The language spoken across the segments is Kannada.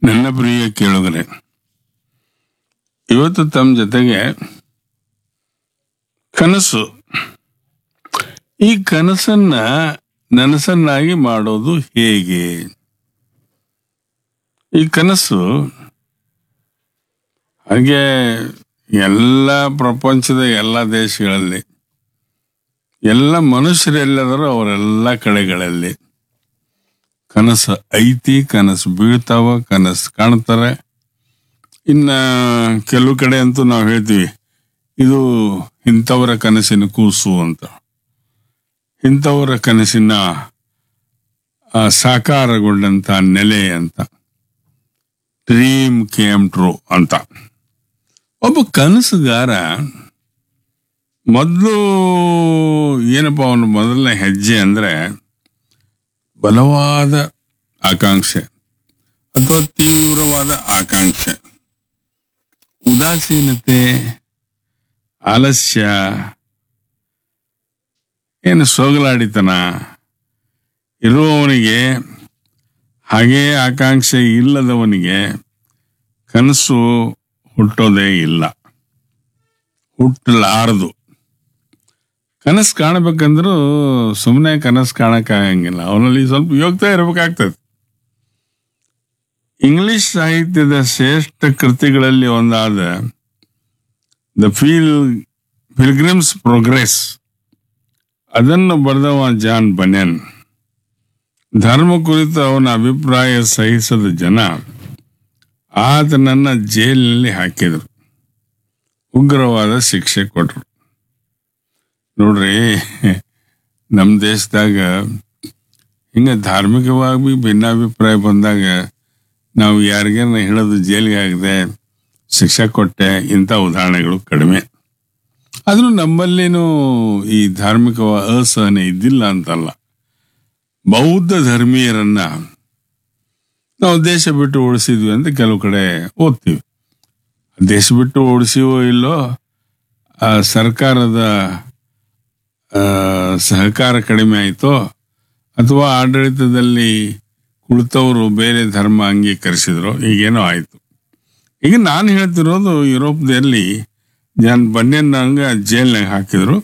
ನನ್ನ ಪ್ರಿಯ ಕೇಳುಗರೆ ಇವತ್ತು ತಮ್ಮ ಜೊತೆಗೆ ಕನಸು ಈ ಕನಸನ್ನ ನನಸನ್ನಾಗಿ ಮಾಡೋದು ಹೇಗೆ ಈ ಕನಸು ಹಾಗೆ ಎಲ್ಲ ಪ್ರಪಂಚದ ಎಲ್ಲ ದೇಶಗಳಲ್ಲಿ ಎಲ್ಲ ಮನುಷ್ಯರೆಲ್ಲದರೂ ಅವರೆಲ್ಲ ಕಡೆಗಳಲ್ಲಿ ಕನಸು ಐತಿ ಕನಸು ಬೀಳ್ತಾವ ಕನಸು ಕಾಣ್ತಾರೆ ಇನ್ನ ಕೆಲವು ಕಡೆ ಅಂತೂ ನಾವು ಹೇಳ್ತೀವಿ ಇದು ಇಂಥವರ ಕನಸಿನ ಕೂಸು ಅಂತ ಇಂಥವರ ಕನಸಿನ ಆ, ಸಾಕಾರಗೊಂಡಂತ ನೆಲೆ ಅಂತ ಡ್ರೀಮ್ ಕೇಮ್ ಟ್ರೂ ಅಂತ ಒಬ್ಬ ಕನಸುಗಾರ ಮೊದಲು ಏನಪ್ಪ ಅವನು ಮೊದಲನೇ ಹೆಜ್ಜೆ ಅಂದ್ರೆ ಬಲವಾದ ಆಕಾಂಕ್ಷೆ ಅಥವಾ ತೀವ್ರವಾದ ಆಕಾಂಕ್ಷೆ ಉದಾಸೀನತೆ ಆಲಸ್ಯ ಏನು ಸೋಗಲಾಡಿತನ ಇರುವವನಿಗೆ ಹಾಗೇ ಆಕಾಂಕ್ಷೆ ಇಲ್ಲದವನಿಗೆ ಕನಸು ಹುಟ್ಟೋದೇ ಇಲ್ಲ ಹುಟ್ಟಲಾರದು ಕನಸು ಕಾಣಬೇಕಂದ್ರೂ ಸುಮ್ಮನೆ ಕನಸು ಕಾಣಕ್ಕಾಗಂಗಿಲ್ಲ ಅವನಲ್ಲಿ ಸ್ವಲ್ಪ ಯೋಗ್ಯತೆ ಇರಬೇಕಾಗ್ತದೆ ಇಂಗ್ಲಿಷ್ ಸಾಹಿತ್ಯದ ಶ್ರೇಷ್ಠ ಕೃತಿಗಳಲ್ಲಿ ಒಂದಾದ ದ ಫೀಲ್ ಪಿಲ್ಗ್ರಿಮ್ಸ್ ಪ್ರೋಗ್ರೆಸ್ ಅದನ್ನು ಬರೆದವ ಜಾನ್ ಬನ್ಯನ್ ಧರ್ಮ ಕುರಿತು ಅವನ ಅಭಿಪ್ರಾಯ ಸಹಿಸದ ಜನ ಆತನನ್ನ ಜೈಲಿನಲ್ಲಿ ಹಾಕಿದರು ಉಗ್ರವಾದ ಶಿಕ್ಷೆ ಕೊಟ್ರು ನೋಡ್ರಿ ನಮ್ಮ ದೇಶದಾಗ ಹಿಂಗ ಧಾರ್ಮಿಕವಾಗಿ ಭಿನ್ನಾಭಿಪ್ರಾಯ ಬಂದಾಗ ನಾವು ಯಾರಿಗಾರ ಹಿಡಿದು ಜೈಲಿಗೆ ಹಾಕಿದೆ ಶಿಕ್ಷೆ ಕೊಟ್ಟೆ ಇಂಥ ಉದಾಹರಣೆಗಳು ಕಡಿಮೆ ಆದ್ರೂ ನಮ್ಮಲ್ಲಿನೂ ಈ ಧಾರ್ಮಿಕ ಅಸಹನೆ ಇದ್ದಿಲ್ಲ ಅಂತಲ್ಲ ಬೌದ್ಧ ಧರ್ಮೀಯರನ್ನ ನಾವು ದೇಶ ಬಿಟ್ಟು ಓಡಿಸಿದ್ವಿ ಅಂತ ಕೆಲವು ಕಡೆ ಓದ್ತೀವಿ ದೇಶ ಬಿಟ್ಟು ಓಡಿಸಿವೋ ಇಲ್ಲೋ ಆ ಸರ್ಕಾರದ ಆ, ಸಹಕಾರ ಕಡಿಮೆ ಆಯಿತೋ ಅಥವಾ ಆಡಳಿತದಲ್ಲಿ ಕುಳಿತವರು ಬೇರೆ ಧರ್ಮ ಅಂಗೀಕರಿಸಿದ್ರು ಈಗೇನೋ ಆಯಿತು ಈಗ ನಾನು ಹೇಳ್ತಿರೋದು ಯುರೋಪ್ದಲ್ಲಿ ಜಾನ್ ಬನ್ಯನ್ ಹಂಗ ಜೈಲ್ನಾಗ ಹಾಕಿದ್ರು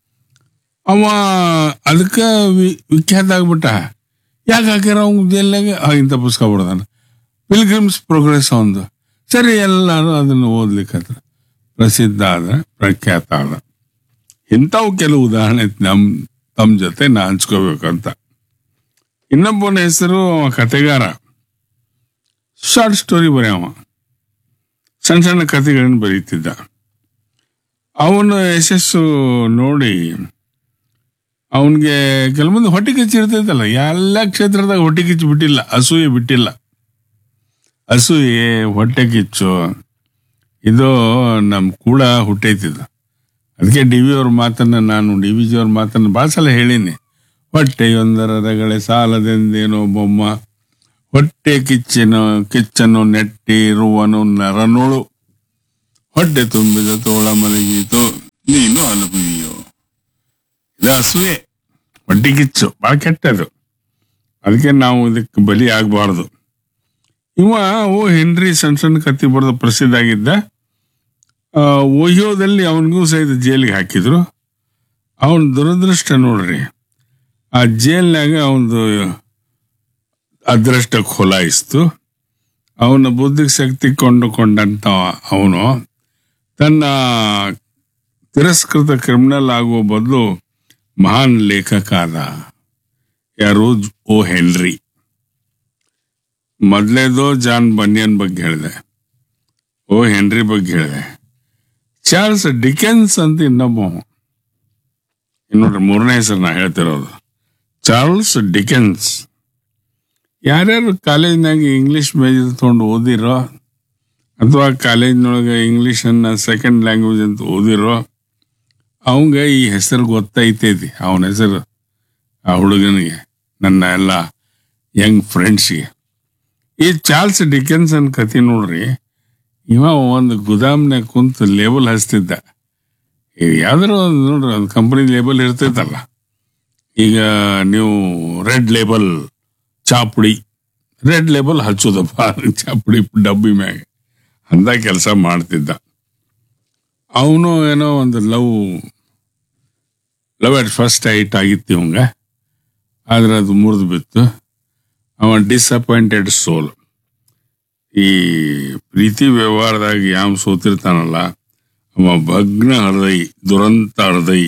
ಅವ ಅದಕ್ಕೆ ವಿಖ್ಯಾತ ಆಗ್ಬಿಟ್ಟ ಯಾಕೆ ಹಾಕ್ಯಾರ ಅವ್ನ ಜೈಲ್ನಾಗ ಆ, ಇಂಥ ಪುಸ್ತಕ ಬಿಡ್ದಾನ ಪಿಲ್ಗ್ರಿಮ್ಸ್ ಪ್ರೋಗ್ರೆಸ್ ಒಂದು ಸರಿ ಎಲ್ಲರೂ ಅದನ್ನು ಓದ್ಲಿಕ್ಕೆ ಪ್ರಸಿದ್ಧ ಆದ ಪ್ರಖ್ಯಾತ ಆದ ಇಂಥವು ಕೆಲವು ಉದಾಹರಣೆ ನಮ್ ತಮ್ಮ ಜೊತೆ ನಾ ಹಂಚ್ಕೋಬೇಕಂತ ಇನ್ನೊಬ್ಬನ ಹೆಸರು ಅವ ಕತೆಗಾರ ಶಾರ್ಟ್ ಸ್ಟೋರಿ ಬರೆಯವ ಸಣ್ಣ ಸಣ್ಣ ಕಥೆಗಳನ್ನು ಬರೀತಿದ್ದ ಅವನ ಯಶಸ್ಸು ನೋಡಿ ಅವನಿಗೆ ಕೆಲವೊಂದು ಹೊಟ್ಟೆ ಕಿಚ್ಚು ಇರ್ತೈತಲ್ಲ ಎಲ್ಲ ಕ್ಷೇತ್ರದಾಗ ಹೊಟ್ಟೆ ಕಿಚ್ಚು ಬಿಟ್ಟಿಲ್ಲ ಅಸೂಯೆ ಬಿಟ್ಟಿಲ್ಲ ಅಸೂಯೆ ಹೊಟ್ಟೆ ಕಿಚ್ಚು ಇದು ನಮ್ಮ ಕೂಡ ಹುಟ್ಟೈತಿದ್ದು ಅದಕ್ಕೆ ಡಿ ವಿ ಅವ್ರ ಮಾತನ್ನ ನಾನು ಡಿ ವಿ ಜಿ ಅವ್ರ ಮಾತನ್ನ ಭಾಳ ಸಲ ಹೇಳೀನಿ ಹೊಟ್ಟೆಯೊಂದರ ರಗಳೆ ಸಾಲದೆಂದೇನೋ ಬೊಮ್ಮ ಹೊಟ್ಟೆ ಕಿಚ್ಚನು ಕಿಚ್ಚನ್ನು ನೆಟ್ಟಿರುವನು ನರನೋಳು ಹೊಟ್ಟೆ ತುಂಬಿದ ತೋಳ ಮಲಗೀತು ನೀನು ಅಲುಬಿಯೋ ಇದು ಅಸೂಯೆ ಹೊಟ್ಟೆ ಕಿಚ್ಚು ಭಾಳ ಕೆಟ್ಟದು ಅದಕ್ಕೆ ನಾವು ಇದಕ್ಕೆ ಬಲಿ ಆಗಬಾರ್ದು ಇವ ಓ ಹೆನ್ರಿ ಸಣ್ಣ ಸಣ್ಣ ಕತ್ತಿ ಬರೆದು ಪ್ರಸಿದ್ಧ ಆಗಿದ್ದ ಆ, ಓಹಿಯೋದಲ್ಲಿ ಅವನಿಗೂ ಸಹಿತ ಜೈಲಿಗೆ ಹಾಕಿದ್ರು ಅವನ ದುರದೃಷ್ಟ ನೋಡ್ರಿ ಆ ಜೈಲ್ನಾಗ ಅವನದು ಅದೃಷ್ಟ ಖೋಲಾಯಿಸ್ತು ಅವನ ಬುದ್ಧಿಗೆ ಶಕ್ತಿ ಕೊಂಡುಕೊಂಡಂತ ಅವನು ತನ್ನ ತಿರಸ್ಕೃತ ಕ್ರಿಮಿನಲ್ ಆಗುವ ಬದಲು ಮಹಾನ್ ಲೇಖಕ ಆದ ಯಾರು ಓ ಹೆನ್ರಿ ಮೊದಲೇದು ಜಾನ್ ಬನ್ಯನ್ ಬಗ್ಗೆ ಹೇಳಿದೆ ಓ ಹೆನ್ರಿ ಬಗ್ಗೆ ಹೇಳಿದೆ ಚಾರ್ಲ್ಸ್ ಡಿಕೆನ್ಸ್ ಅಂತ ಇನ್ನೊಬ್ಬ ಅವ. ಇನ್ನು ನೋಡ್ರಿ ಮೂರನೇ ಹೆಸರು ನಾ ಹೇಳ್ತಿರೋದು ಚಾರ್ಲ್ಸ್ ಡಿಕೆನ್ಸ್ ಯಾರ್ಯಾರು ಕಾಲೇಜ್ನಾಗ ಇಂಗ್ಲಿಷ್ ಮೇಜರ್ ತೊಗೊಂಡು ಓದಿರೋ ಅಥವಾ ಕಾಲೇಜ್ನೊಳಗೆ ಇಂಗ್ಲಿಷನ್ನ ಸೆಕೆಂಡ್ ಲ್ಯಾಂಗ್ವೇಜ್ ಅಂತ ಓದಿರೋ ಅವಂಗ ಈ ಹೆಸರು ಗೊತ್ತೈತೈತಿ ಅವನ ಹೆಸರು ಆ ಹುಡುಗನಿಗೆ ನನ್ನ ಎಲ್ಲ ಯಂಗ್ ಫ್ರೆಂಡ್ಸ್ಗೆ ಈ ಚಾರ್ಲ್ಸ್ ಡಿಕೆನ್ಸನ್ ಕತಿ ನೋಡ್ರಿ ಇವ ಒಂದು ಗುದಾಮ್ನಾಗ ಕುಂತು ಲೇಬಲ್ ಹಚ್ತಿದ್ದ ಈಗ ಯಾವ್ದಾರ ಒಂದು ನೋಡ್ರಿ ಒಂದು ಕಂಪನಿ ಲೇಬಲ್ ಇರ್ತೈತಲ್ಲ ಈಗ ನೀವು ರೆಡ್ ಲೇಬಲ್ ಚಾ ಪುಡಿ ರೆಡ್ ಲೇಬಲ್ ಹಚ್ಚೋದಪ್ಪ ಚಪ್ಪಡಿ ಡಬ್ಬಿ ಮ್ಯಾಗ ಅಂತ ಕೆಲಸ ಮಾಡ್ತಿದ್ದ ಅವನು ಏನೋ ಒಂದು love love at first sight ಆಗಿತ್ತು ಇವಂಗ ಆದ್ರೆ ಅದು ಮುರಿದು ಬಿತ್ತು ಅವ ಡಿಸಪಾಯಿಂಟೆಡ್ ಸೋಲ್ ಈ ಪ್ರೀತಿ ವ್ಯವಹಾರದಾಗ ಯಾವ ಸೋತಿರ್ತಾನಲ್ಲ ಅವ ಭಗ್ನ ಹೃದಯ ದುರಂತ ಹೃದಯ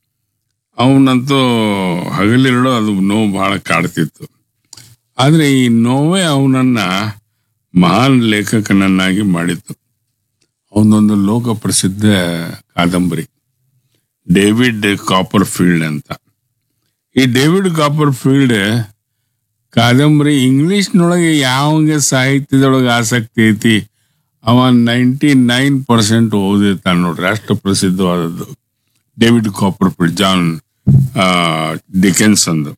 ಅವನಂತೂ ಹಗಲಿರಳು ಅದು ನೋವು ಬಹಳ ಕಾಡ್ತಿತ್ತು ಆದರೆ ಈ ನೋವೇ ಅವನನ್ನ ಮಹಾನ್ ಲೇಖಕನನ್ನಾಗಿ ಮಾಡಿತ್ತು ಅವನೊಂದು ಲೋಕ ಪ್ರಸಿದ್ಧ ಕಾದಂಬರಿ ಡೇವಿಡ್ ಕಾಪರ್ ಫೀಲ್ಡ್ ಅಂತ ಈ ಡೇವಿಡ್ ಕಾಪರ್ ಫೀಲ್ಡ್ ಕಾದಂಬರಿ ಇಂಗ್ಲಿಷ್ನೊಳಗೆ ಯಾವಂಗೆ ಸಾಹಿತ್ಯದೊಳಗೆ ಆಸಕ್ತಿ ಐತಿ ಅವ ನೈಂಟಿ ನೈನ್ ಪರ್ಸೆಂಟ್ ಓದಿರ್ತಾನೆ ನೋಡ್ರಿ ಅಷ್ಟು ಪ್ರಸಿದ್ಧವಾದದ್ದು David Copperfield John Dickens ಅಂದು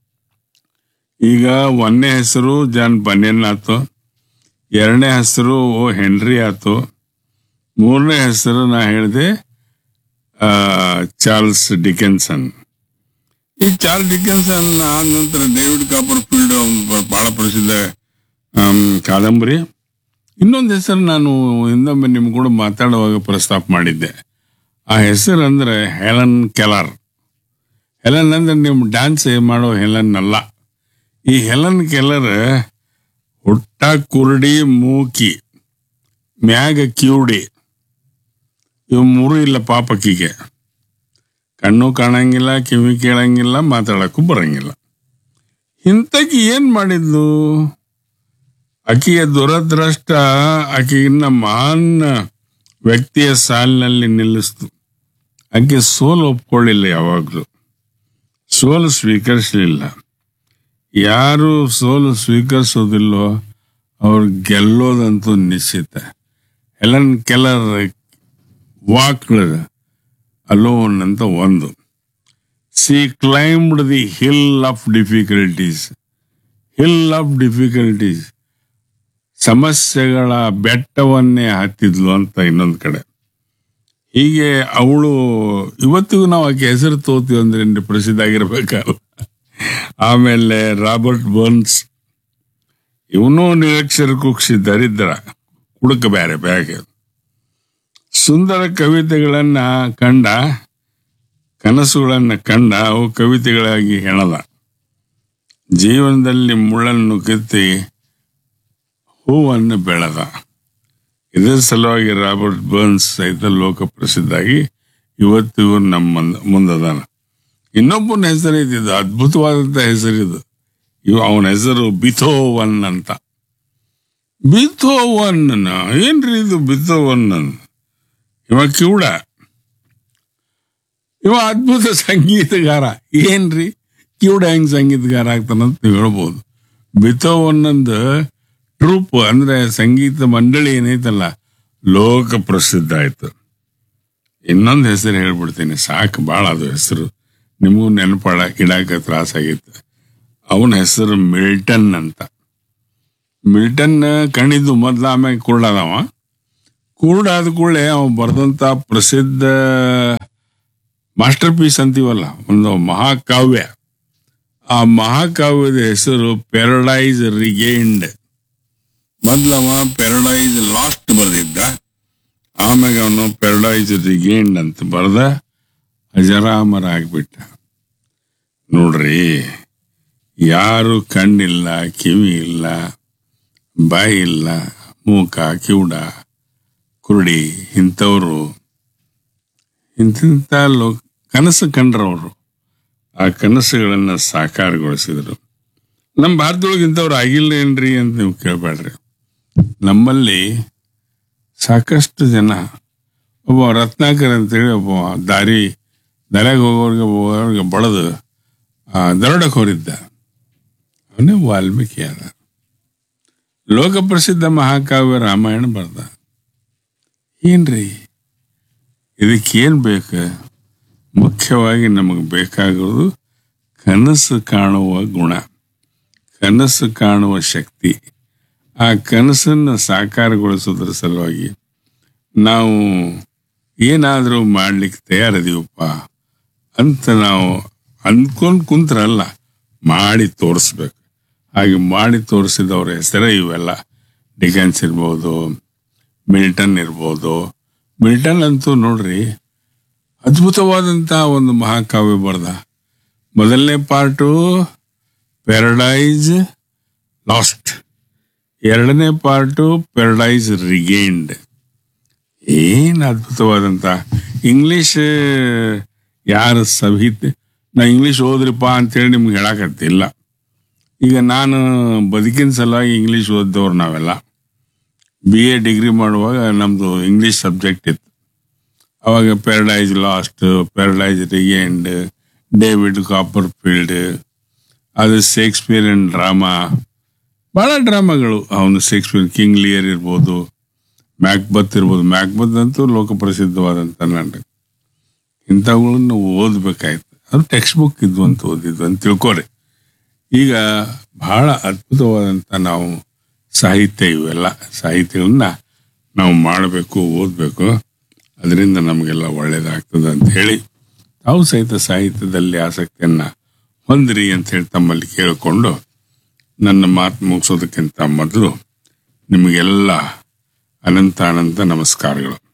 ಈಗ ಒಂದನೇ ಹೆಸರು ಜಾನ್ ಬನ್ಯನ್ ಆತು ಎರಡನೇ ಹೆಸರು ಓ ಹೆನ್ರಿ ಆತು ಮೂರನೇ ಹೆಸರು ನಾ ಹೇಳಿದೆ ಚಾರ್ಲ್ಸ್ ಡಿಕೆನ್ಸನ್ ಈ ಚಾರ್ಲ್ಸ್ ಡಿಕೆನ್ಸನ್ ಆದ ನಂತರ ಡೇವಿಡ್ ಕಾಪರ್ ಫೀಲ್ಡ್ ಬಹಳ ಪ್ರಸಿದ್ಧ ಆಮ್, ಕಾದಂಬರಿ ಇನ್ನೊಂದು ಹೆಸರು ನಾನು ಹಿಂದೊಮ್ಮೆ ನಿಮ್ ಕೂಡ ಮಾತಾಡುವಾಗ ಪ್ರಸ್ತಾಪ ಮಾಡಿದ್ದೆ ಆ ಹೆಸರು ಅಂದ್ರೆ ಹೆಲನ್ ಕೆಲರ್ ಹೆಲನ್ ಅಂದ್ರೆ ನೀವು ಡ್ಯಾನ್ಸ್ ಮಾಡೋ ಹೆಲನ್ ಅಲ್ಲ ಈ ಹೆಲನ್ ಕೆಲರ್ ಹುಟ್ಟ ಕುರುಡಿ ಮೂಕಿ ಮ್ಯಾಗ ಕಿವುಡಿ ಇವು ಮೂರು ಇಲ್ಲ ಪಾಪಕ್ಕಿಗೆ ಕಣ್ಣು ಕಾಣಂಗಿಲ್ಲ ಕಿವಿ ಕೇಳಂಗಿಲ್ಲ ಮಾತಾಡಕ್ಕೂ ಬರಂಗಿಲ್ಲ ಇಂಥಕಿ ಏನ್ ಮಾಡಿದ್ಲು ಆಕೆಯ ದುರದೃಷ್ಟ ಆಕೆಗಿನ್ನ ಮಹಾನ್ ವ್ಯಕ್ತಿಯ ಸಾಲಿನಲ್ಲಿ ನಿಲ್ಲಿಸ್ತು ಆಕೆ ಸೋಲು ಒಪ್ಕೊಳ್ಳಿಲ್ಲ ಯಾವಾಗಲೂ ಸೋಲು ಸ್ವೀಕರಿಸಲಿಲ್ಲ ಯಾರು ಸೋಲು ಸ್ವೀಕರಿಸೋದಿಲ್ಲೋ ಅವ್ರು ಗೆಲ್ಲೋದಂತೂ ನಿಶ್ಚಿತ ಹೆಲನ್ ಕೆಲರ್ ವಾಕ್ಳ ಅಲೋನ್ ಅಂತ ಒಂದು she climbed the hill of difficulties hill of difficulties ಸಮಸ್ಯೆಗಳ ಬೆಟ್ಟವನ್ನೇ ಹತ್ತಿದ್ಲು ಅಂತ ಇನ್ನೊಂದು ಕಡೆ ಹೀಗೆ ಅವಳು ಇವತ್ತಿಗೂ ನಾವು ಆಕೆ ಹೆಸರು ತೋತೀವಿ ಅಂದ್ರೆ ಇನ್ನು ಪ್ರಸಿದ್ಧ ಆಗಿರ್ಬೇಕಲ್ಲ ಆಮೇಲೆ ರಾಬರ್ಟ್ ಬರ್ನ್ಸ್ ಇವನು ನಿರಕ್ಷರ ಕುಕ್ಷಿ ದರಿದ್ರ ಕುಡುಕ ಬೇರೆ ಬ್ಯಾಗೆ ಸುಂದರ ಕವಿತೆಗಳನ್ನ ಕಂಡ ಕನಸುಗಳನ್ನ ಕಂಡ ಅವು ಕವಿತೆಗಳಾಗಿ ಹೆಣದ ಜೀವನದಲ್ಲಿ ಮುಳ್ಳನ್ನು ಕಿತ್ತಿ ಹೂವನ್ನು ಬೆಳೆದ ಇದರ ಸಲುವಾಗಿ ರಾಬರ್ಟ್ ಬರ್ನ್ಸ್ ಸಹಿತ ಲೋಕ ಪ್ರಸಿದ್ಧಾಗಿ ಇವತ್ತಿಗೂ ನಮ್ಮ ಮುಂದ- ಮುಂದದಾನ ಇನ್ನೊಬ್ಬನ ಹೆಸರು ಇದ್ದಿದ್ದು ಅದ್ಭುತವಾದಂತ ಹೆಸರಿದು ಇವ ಅವನ ಹೆಸರು ಬಿಥೋವನ್ ಅಂತ ಬಿಥೋವನ್ ಏನ್ರಿ ಇದು ಬಿಥೋವನ್ ಇವ ಕಿವುಡ ಇವ ಅದ್ಭುತ ಸಂಗೀತಗಾರ ಏನ್ರಿ ಕಿವುಡ ಹೆಂಗ್ ಸಂಗೀತಗಾರ ಆಗ್ತಾನಂತ ನೀವು ಹೇಳ್ಬೋದು ಬಿಥೋವನ್ನಂದು ಟ್ರೂಪ್ ಅಂದ್ರೆ ಸಂಗೀತ ಮಂಡಳಿ ಏನೈತಲ್ಲ ಲೋಕ ಪ್ರಸಿದ್ಧ ಆಯ್ತು ಇನ್ನೊಂದು ಹೆಸರು ಹೇಳ್ಬಿಡ್ತೀನಿ ಸಾಕು ಭಾಳ ಅದು ಹೆಸರು ನಿಮಗೂ ನೆನಪಾಡ ಇಡಾಕ ತ್ರಾಸಾಗೈತೆ ಅವನ ಹೆಸರು ಮಿಲ್ಟನ್ ಅಂತ ಮಿಲ್ಟನ್ ಕಣಿದು ಮೊದ್ಲ ಆಮ್ಯಾಗ ಕುರುಡಾದವ ಕುರುಡಾದ ಕೂಡಲೇ ಅವ ಬರೆದಂತ ಪ್ರಸಿದ್ಧ ಮಾಸ್ಟರ್ ಪೀಸ್ ಅಂತೀವಲ್ಲ ಒಂದು ಮಹಾಕಾವ್ಯ ಆ ಮಹಾಕಾವ್ಯದ ಹೆಸರು ಪ್ಯಾರಡೈಸ್ ರಿಗೇಂಡ್ ಮೊದ್ಲವ ಪ್ಯಾರಡೈಸ್ ಲಾಸ್ಟ್ ಬರೆದಿದ್ದ ಆಮ್ಯಾಗ ಅವನು ಪ್ಯಾರಡೈಸ್ ರಿಗೇಂಡ್ ಅಂತ ಬರೆದ ಅಜರಾಮರ ಆಗ್ಬಿಟ್ಟ ನೋಡ್ರಿ ಯಾರು ಕಣ್ಣಿಲ್ಲ ಕಿವಿ ಇಲ್ಲ ಬಾಯಿ ಇಲ್ಲ ಮೂಕ ಕಿವುಡ ಕುರುಡಿ ಇಂಥವ್ರು ಇಂತಿಂಥ ಲೋ ಕನಸು ಕಂಡ್ರವರು ಆ ಕನಸುಗಳನ್ನು ಸಾಕಾರಗೊಳಿಸಿದರು ನಮ್ಮ ಭಾರತದೊಳಗೆ ಇಂಥವ್ರು ಆಗಿಲ್ಲ ಏನ್ರಿ ಅಂತ ನೀವು ಕೇಳಬೇಡ್ರಿ ನಮ್ಮಲ್ಲಿ ಸಾಕಷ್ಟು ಜನ ಒಬ್ಬ ರತ್ನಾಕರ್ ಅಂತೇಳಿ ಒಬ್ಬ ದಾರಿ ದಾರ್ಯಾಗ ಹೋಗೋರಿಗೆ ಹೋಗೋರಿಗೆ ಬಡದು ದರೋಡಕ್ಕೆ ಹೋರಿದ್ದ ಅವನೇ ವಾಲ್ಮೀಕಿ ಅದ ಲೋಕ ಪ್ರಸಿದ್ಧ ಮಹಾಕಾವ್ಯ ರಾಮಾಯಣ ಬರ್ದ ಏನ್ರಿ ಇದಕ್ಕೇನು ಬೇಕು ಮುಖ್ಯವಾಗಿ ನಮಗೆ ಬೇಕಾಗಿರೋದು ಕನಸು ಕಾಣುವ ಗುಣ ಕನಸು ಕಾಣುವ ಶಕ್ತಿ ಆ ಕನಸನ್ನು ಸಾಕಾರಗೊಳಿಸೋದ್ರ ಸಲುವಾಗಿ ನಾವು ಏನಾದರೂ ಮಾಡ್ಲಿಕ್ಕೆ ತಯಾರದೀವಪ್ಪ ಅಂತ ನಾವು ಅಂದ್ಕೊಂಡು ಕುಂತ್ರಲ್ಲ ಮಾಡಿ ತೋರಿಸ್ಬೇಕು ಹಾಗೆ ಮಾಡಿ ತೋರಿಸಿದವ್ರ ಹೆಸರೇ ಇವೆಲ್ಲ ಡಿಕೆನ್ಸ್ ಇರ್ಬೋದು ಮಿಲ್ಟನ್ ಇರ್ಬೋದು ಮಿಲ್ಟನ್ ಅಂತೂ ನೋಡ್ರಿ ಅದ್ಭುತವಾದಂಥ ಒಂದು ಮಹಾಕಾವ್ಯ ಬರ್ದ ಮೊದಲನೇ ಪಾರ್ಟು ಪ್ಯಾರಡೈಸ್ ಲಾಸ್ಟ್ ಎರಡನೇ ಪಾರ್ಟು ಪ್ಯಾರಡೈಸ್ ರಿಗೇನ್ಡ್ ಏನು ಅದ್ಭುತವಾದಂಥ ಇಂಗ್ಲಿಷ್ ಯಾರು ಸಹಿತ ನಾ ಇಂಗ್ಲಿಷ್ ಓದ್ರಿಪ್ಪ ಅಂತೇಳಿ ನಿಮ್ಗೆ ಹೇಳಕತ್ತಿಲ್ಲ ಈಗ ನಾನು ಬದುಕಿನ ಸಲುವಾಗಿ ಇಂಗ್ಲಿಷ್ ಓದ್ದವ್ರು ನಾವೆಲ್ಲ ಬಿ ಎ ಡಿಗ್ರಿ ಮಾಡುವಾಗ ನಮ್ಮದು ಇಂಗ್ಲಿಷ್ ಸಬ್ಜೆಕ್ಟ್ ಇತ್ತು ಅವಾಗ Paradise Lost Paradise Regained David Copperfield ಅದು ಶೇಕ್ಸ್ಪಿಯರಿಯನ್ ಡ್ರಾಮಾ ಭಾಳ ಡ್ರಾಮಾಗಳು ಅವನು ಶೇಕ್ಸ್ಪಿಯರ್ ಕಿಂಗ್ ಲಿಯರ್ ಇರ್ಬೋದು ಮ್ಯಾಕ್ಬತ್ ಇರ್ಬೋದು ಮ್ಯಾಕ್ಬತ್ ಅಂತೂ ಲೋಕಪ್ರಸಿದ್ಧವಾದಂಥ ನಾಟಕ ಇಂಥವುಗಳನ್ನು ಓದಬೇಕಾಯ್ತು ಅದು ಟೆಕ್ಸ್ಟ್ ಬುಕ್ ಇದ್ವು ಅಂತ ಓದಿದ್ವು ಅಂತ ತಿಳ್ಕೊರಿ ಈಗ ಬಹಳ ಅದ್ಭುತವಾದಂಥ ನಾವು ಸಾಹಿತ್ಯ ಇವೆಲ್ಲ ಸಾಹಿತ್ಯಗಳನ್ನ ನಾವು ಮಾಡಬೇಕು ಓದಬೇಕು ಅದರಿಂದ ನಮಗೆಲ್ಲ ಒಳ್ಳೇದಾಗ್ತದೆ ಅಂತ ಹೇಳಿ ತಾವು ಸಹಿತ ಸಾಹಿತ್ಯದಲ್ಲಿ ಆಸಕ್ತಿಯನ್ನ ಹೊಂದಿರಿ ಅಂತ ಹೇಳಿ ತಮ್ಮಲ್ಲಿ ಕೇಳಿಕೊಂಡು ನನ್ನ ಮಾತು ಮುಗಿಸೋದಕ್ಕಿಂತ ಮೊದಲು ನಿಮಗೆಲ್ಲ ಅನಂತ ಅನಂತ ನಮಸ್ಕಾರಗಳು